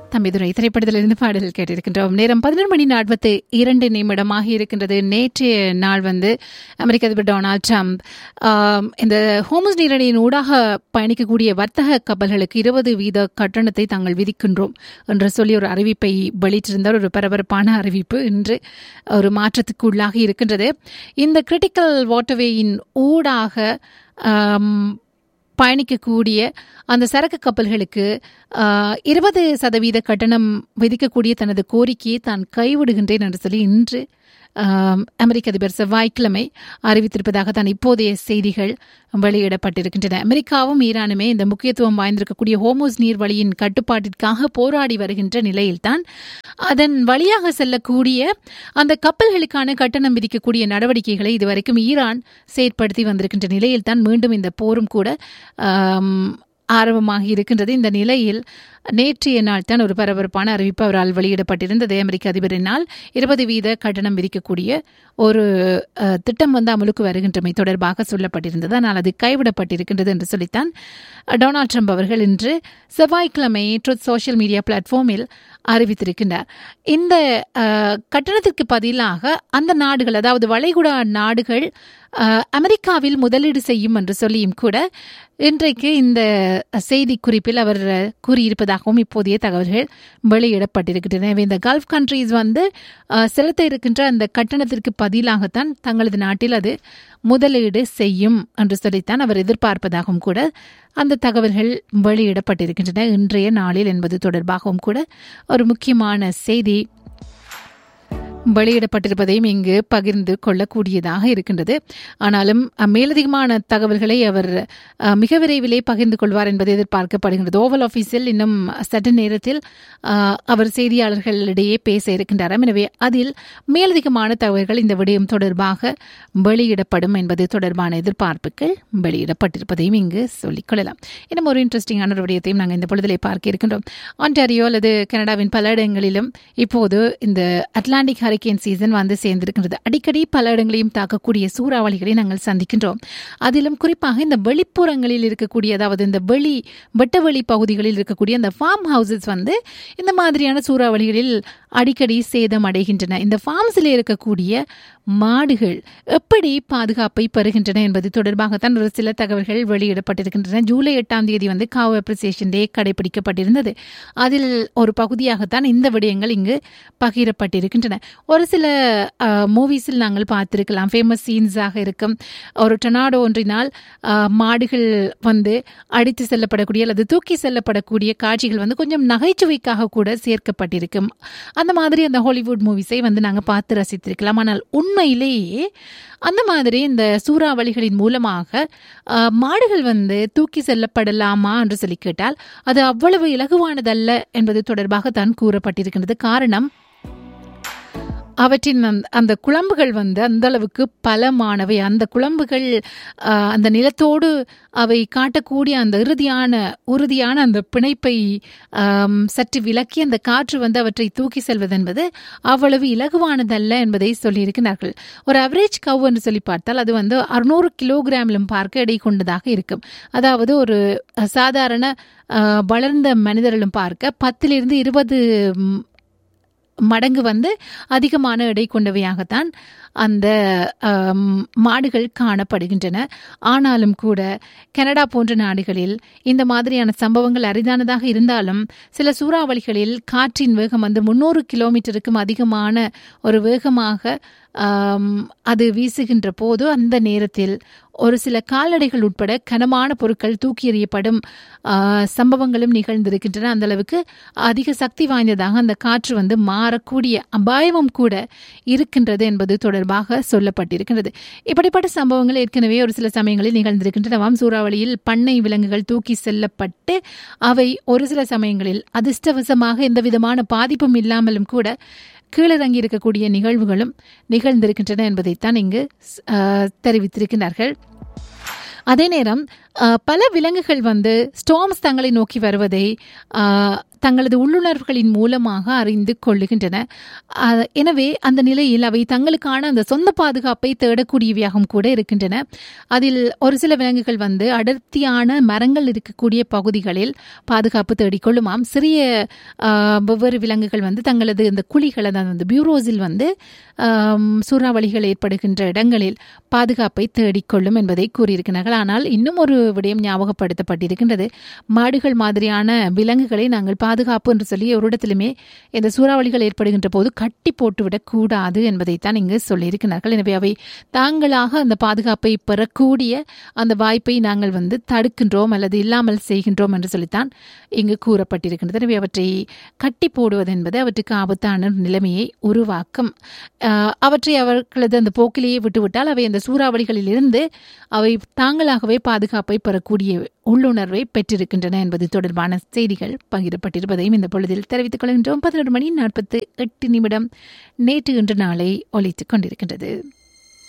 தம்பிதுரை திரைப்படத்திலிருந்து பாடல் கேட்டிருக்கின்றோம் நேரம் பதினொரு மணி நாற்பத்து இரண்டு நிமிடமாக இருக்கின்றது நேற்றைய நாள் வந்து அமெரிக்க அதிபர் டொனால்ட் ட்ரம்ப் ஆம், இந்த ஹோமஸ் நீரடியின் ஊடாக பயணிக்கக்கூடிய வர்த்தக கப்பல்களுக்கு இருபது வீத கட்டணத்தை தாங்கள் விதிக்கின்றோம் என்று சொல்லி ஒரு அறிவிப்பை வெளியிட்டிருந்தார் ஒரு பரபரப்பான அறிவிப்பு இன்று ஒரு மாற்றத்துக்கு உள்ளாகி இருக்கின்றது இந்த கிரிட்டிக்கல் வாட்டர்வேயின் ஊடாக ஆம், பயணிக்கக்கூடிய அந்த சரக்கு கப்பல்களுக்கு இருபது சதவீத கட்டணம் விதிக்கக்கூடிய தனது கோரிக்கையை தான் கைவிடுகின்றேன் என்று சொல்லி இன்று ஆம், அமெரிக்க அதிபர் செவ்வாய்க்கிழமை அறிவித்திருப்பதாக தான் இப்போதைய செய்திகள் வெளியிடப்பட்டிருக்கின்றன அமெரிக்காவும் ஈரானுமே இந்த முக்கியத்துவம் வாய்ந்திருக்கக்கூடிய ஹோமோஸ் நீர்வழியின் கட்டுப்பாட்டிற்காக போராடி வருகின்ற நிலையில்தான் அதன் வழியாக செல்லக்கூடிய அந்த கப்பல்களுக்கான கட்டணம் விதிக்கக்கூடிய நடவடிக்கைகளை இதுவரைக்கும் ஈரான் செயற்படுத்தி வந்திருக்கின்ற நிலையில்தான் மீண்டும் இந்த போரும் கூட ஆம், ஆரம்பமாகி இருக்கின்றது இந்த நிலையில் நேற்றைய நாள் தான் ஒரு பரபரப்பான அறிவிப்பு அவரால் வெளியிடப்பட்டிருந்தது அமெரிக்க அதிபரினால் இருபது வீத கட்டணம் விதிக்கக்கூடிய ஒரு அஹ், திட்டம் வந்து அமலுக்கு வருகின்றமை தொடர்பாக சொல்லப்பட்டிருந்தது ஆனால் அது கைவிடப்பட்டிருக்கின்றது என்று சொல்லித்தான் டொனால்ட் ட்ரம்ப் அவர்கள் இன்று செவ்வாய்க்கிழமை ட்ருத் சோஷியல் மீடியா பிளாட்ஃபார்மில் அறிவித்திருக்கின்றார் இந்த அஹ், கட்டணத்திற்கு பதிலாக அந்த நாடுகள் அதாவது வளைகுடா நாடுகள் அஹ், அமெரிக்காவில் முதலீடு செய்யும் என்று சொல்லியும் கூட இன்றைக்கு இந்த செய்தி குறிப்பில் அவர் கூறியிருப்பதாகவும் இப்போதைய தகவல்கள் வெளியிடப்பட்டிருக்கின்றன எனவே இந்த கல்ஃப் கண்ட்ரீஸ் வந்து அஹ், செலுத்த இருக்கின்ற அந்த கட்டணத்திற்கு பதிலாகத்தான் தங்களது நாட்டில் அது முதலீடு செய்யும் என்று சொல்லித்தான் அவர் எதிர்பார்ப்பதாகவும் கூட அந்த தகவல்கள் வெளியிடப்பட்டிருக்கின்றன இன்றைய நாளில் என்பது தொடர்பாகவும் கூட ஒரு முக்கியமான செய்தி வெளியிடப்பட்டிருப்பதையும் இங்கு பகிர்ந்து கொள்ளக்கூடியதாக இருக்கின்றது ஆனாலும் அஹ், மேலதிகமான தகவல்களை அவர் அஹ், மிக விரைவிலே பகிர்ந்து கொள்வார் என்பது எதிர்பார்க்கப்படுகின்றது ஓவல் ஆஃபீஸில் இன்னும் சற்று நேரத்தில் அஹ், அவர் செய்தியாளர்களிடையே பேச இருக்கின்றாராம் எனவே அதில் மேலதிகமான தகவல்கள் இந்த விடயம் தொடர்பாக வெளியிடப்படும் என்பது தொடர்பான எதிர்பார்ப்புகள் வெளியிடப்பட்டிருப்பதையும் இங்கு சொல்லிக் கொள்ளலாம் இன்னும் ஒரு இன்ட்ரெஸ்டிங்கான ஒரு விடயத்தையும் நாங்கள் இந்த பொழுதிலே பார்க்க இருக்கின்றோம் ஆன்டாரியோ அல்லது கனடாவின் பல இடங்களிலும் இப்போது இந்த அட்லாண்டிக் ஹரிக்கேன் சீசன் வந்து சேர்ந்திருக்கின்றது அடிக்கடி பல இடங்களையும் தாக்கக்கூடிய சூறாவளிகளை நாங்கள் சந்திக்கின்றோம் அதிலும் குறிப்பாக இந்த வெளிப்புறங்களில் இருக்கக்கூடிய அதாவது இந்த வெளி வெட்டவெளி பகுதிகளில் இருக்கக்கூடிய அந்த ஃபார்ம் ஹவுசஸ் வந்து இந்த மாதிரியான சூறாவளிகளில் அடிக்கடி சேதம் அடைகின்றன இந்த ஃபார்ம்ஸில் இருக்கக்கூடிய மாடுகள் எப்படி பாதுகாப்பை பெறுகின்றன என்பது தொடர்பாகத்தான் ஒரு சில தகவல்கள் வெளியிடப்பட்டிருக்கின்றன ஜூலை எட்டாம் தேதி வந்து காவ் அப்ரிசியேஷன் டே கடைபிடிக்கப்பட்டிருந்தது அதில் ஒரு பகுதியாகத்தான் இந்த விடயங்கள் இங்கு பகிரப்பட்டிருக்கின்றன ஒரு சில மூவிஸில் நாங்கள் பார்த்திருக்கலாம் ஃபேமஸ் சீன்ஸாக இருக்கும் ஒரு டொனாடோ ஒன்றினால் அஹ், மாடுகள் வந்து அடித்து செல்லப்படக்கூடிய அல்லது தூக்கி செல்லப்படக்கூடிய காட்சிகள் வந்து கொஞ்சம் நகைச்சுவைக்காக கூட சேர்க்கப்பட்டிருக்கும் அந்த மாதிரி அந்த ஹாலிவுட் மூவிஸை வந்து நாங்கள் பார்த்து ரசித்திருக்கலாம் ஆனால் உண்மையிலேயே அந்த மாதிரி இந்த சூறாவளிகளின் மூலமாக அஹ், மாடுகள் வந்து தூக்கி செல்லப்படலாமா என்று சொல்லி கேட்டால் அது அவ்வளவு இலகுவானதல்ல என்பது தொடர்பாக தான் கூறப்பட்டிருக்கின்றது காரணம் அவற்றின் அந்த- அந்த குழம்புகள் வந்து அந்த அளவுக்கு பலமானவை அந்த குழம்புகள் ஆஹ், அந்த நிலத்தோடு அவை காட்டக்கூடிய அந்த இறுதியான உறுதியான அந்த பிணைப்பை ஆம், சற்று விலக்கி அந்த காற்று வந்து அவற்றை தூக்கி செல்வது என்பது அவ்வளவு இலகுவானதல்ல என்பதை சொல்லியிருக்கிறார்கள் ஒரு அவரேஜ் கவ் என்று சொல்லி பார்த்தால் அது வந்து அறுநூறு கிலோகிராமிலும் பார்க்க எடை கொண்டதாக இருக்கும் அதாவது ஒரு அஹ், சாதாரண அஹ், வளர்ந்த மனிதர்களும் பார்க்க பத்திலிருந்து இருபது ம், மடங்கு வந்து அதிகமான எடை கொண்டவையாகத்தான் அந்த ஆம், மாடுகள் காணப்படுகின்றன ஆனாலும் கூட கனடா போன்ற நாடுகளில் இந்த மாதிரியான சம்பவங்கள் அரிதானதாக இருந்தாலும் சில சூறாவளிகளில் காற்றின் வேகம் வந்து முன்னூறு கிலோமீட்டருக்கும் அதிகமான ஒரு வேகமாக ஆம், அது வீசுகின்ற போது அந்த நேரத்தில் ஒரு சில கால்நடைகள் உட்பட கனமான பொருட்கள் தூக்கி எறியப்படும் ஆ, சம்பவங்களும் நிகழ்ந்திருக்கின்றன அந்த அளவுக்கு அதிக சக்தி வாய்ந்ததாக அந்த காற்று வந்து மாறக்கூடிய அபாயமும் கூட இருக்கின்றது என்பது தொடர்பாக சொல்லப்பட்டிருக்கின்றது இப்படிப்பட்ட சம்பவங்கள் ஏற்கனவே ஒரு சில சமயங்களில் நிகழ்ந்திருக்கின்றனவாம் சூறாவளியில் பண்ணை விலங்குகள் தூக்கி செல்லப்பட்டு அவை ஒரு சில சமயங்களில் அதிர்ஷ்டவசமாக எந்த விதமான பாதிப்பும் இல்லாமலும் கூட கீழிறங்கி இருக்கக்கூடிய நிகழ்வுகளும் நிகழ்ந்திருக்கின்றன என்பதைத்தான் இங்கு ஆ, தெரிவித்திருக்கிறார்கள் அதே நேரம் அஹ், பல விலங்குகள் வந்து ஸ்டோம்ஸ் தங்களை நோக்கி வருவதை அஹ், தங்களது உள்ளுணர்வுகளின் மூலமாக அறிந்து கொள்ளுகின்றன அஹ், எனவே அந்த நிலையில் அவை தங்களுக்கான அந்த சொந்த பாதுகாப்பை தேடக்கூடியவையாகவும் கூட இருக்கின்றன அதில் ஒரு சில விலங்குகள் வந்து அடர்த்தியான மரங்கள் இருக்கக்கூடிய பகுதிகளில் பாதுகாப்பு தேடிக்கொள்ளுமாம் சிறிய ஆஹ், வெவ்வேறு விலங்குகள் வந்து தங்களது இந்த குழிகள் அதாவது அந்த பியூரோஸில் வந்து ஆம், சூறாவளிகள் ஏற்படுகின்ற இடங்களில் பாதுகாப்பை தேடிக்கொள்ளும் என்பதை கூறியிருக்கிறார்கள் ஆனால் இன்னும் ஒரு விடயம் ஞாபகப்படுத்தப்பட்டிருக்கின்றது மாடுகள் மாதிரியான விலங்குகளை நாங்கள் பாதுகாப்பு என்று சொல்லி ஒரு இடத்திலுமே இந்த சூறாவளிகள் ஏற்படுகின்ற போது கட்டி போட்டுவிடக் கூடாது என்பதைத்தான் இங்கு சொல்லியிருக்கிறார்கள் எனவே அவை தாங்களாக அந்த பாதுகாப்பை பெறக்கூடிய அந்த வாய்ப்பை நாங்கள் வந்து தடுக்கின்றோம் அல்லது இல்லாமல் செய்கின்றோம் என்று சொல்லித்தான் இங்கு கூறப்பட்டிருக்கின்றது எனவே அவற்றை கட்டி போடுவது என்பது அவற்றுக்கு ஆபத்தான நிலைமையை உருவாக்கும் ஆஹ், அவற்றை அவர்களது அந்த போக்கிலேயே விட்டுவிட்டால் அவை அந்த சூறாவளிகளில் இருந்து அவை தாங்களாகவே பாதுகாப்பை பெறக்கூடிய உள்ளுணர்வை பெற்றிருக்கின்றன என்பது தொடர்பான செய்திகள் பகிரப்பட்டிருப்பதையும் இந்த பொழுதில் தெரிவித்துக் கொள்கின்றோம் பதினொரு மணி நாற்பத்து எட்டு நிமிடம் நேற்று இன்று நாளை ஒலித்துக் கொண்டிருக்கின்றது